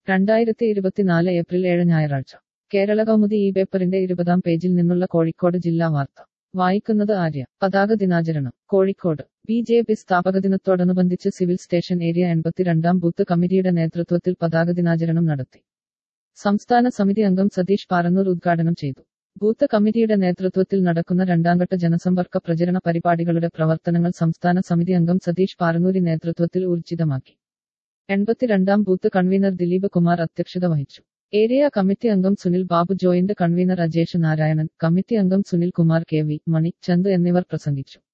രണ്ടായിരത്തി ഇരുപത്തിനാല് ഏപ്രിൽ ഏഴ് ഞായറാഴ്ച കേരള കൗമുദി ഈ പേപ്പറിന്റെ ഇരുപതാം പേജിൽ നിന്നുള്ള കോഴിക്കോട് ജില്ലാ വാർത്ത വായിക്കുന്നത് ആര്യ പതാക ദിനാചരണം കോഴിക്കോട് ബി ജെ പി സ്ഥാപക ദിനത്തോടനുബന്ധിച്ച് സിവിൽ സ്റ്റേഷൻ ഏരിയ എൺപത്തിരണ്ടാം ബൂത്ത് കമ്മിറ്റിയുടെ നേതൃത്വത്തിൽ പതാക ദിനാചരണം നടത്തി സംസ്ഥാന സമിതി അംഗം സതീഷ് പാറന്നൂർ ഉദ്ഘാടനം ചെയ്തു ബൂത്ത് കമ്മിറ്റിയുടെ നേതൃത്വത്തിൽ നടക്കുന്ന രണ്ടാംഘട്ട ജനസമ്പർക്ക പ്രചരണ പരിപാടികളുടെ പ്രവർത്തനങ്ങൾ സംസ്ഥാന സമിതി അംഗം സതീഷ് പാറന്നൂരി നേതൃത്വത്തിൽ ഊർജിതമാക്കി എൺപത്തിരണ്ടാം ബൂത്ത് കൺവീനർ ദിലീപ് കുമാർ അധ്യക്ഷത വഹിച്ചു ഏരിയ കമ്മിറ്റി അംഗം Sunil Babu joint convener Ajesh Narayanan committee അംഗം സുനിൽ കുമാർ കെ വി മണി ചന്തു എന്നിവർ പ്രസംഗിച്ചു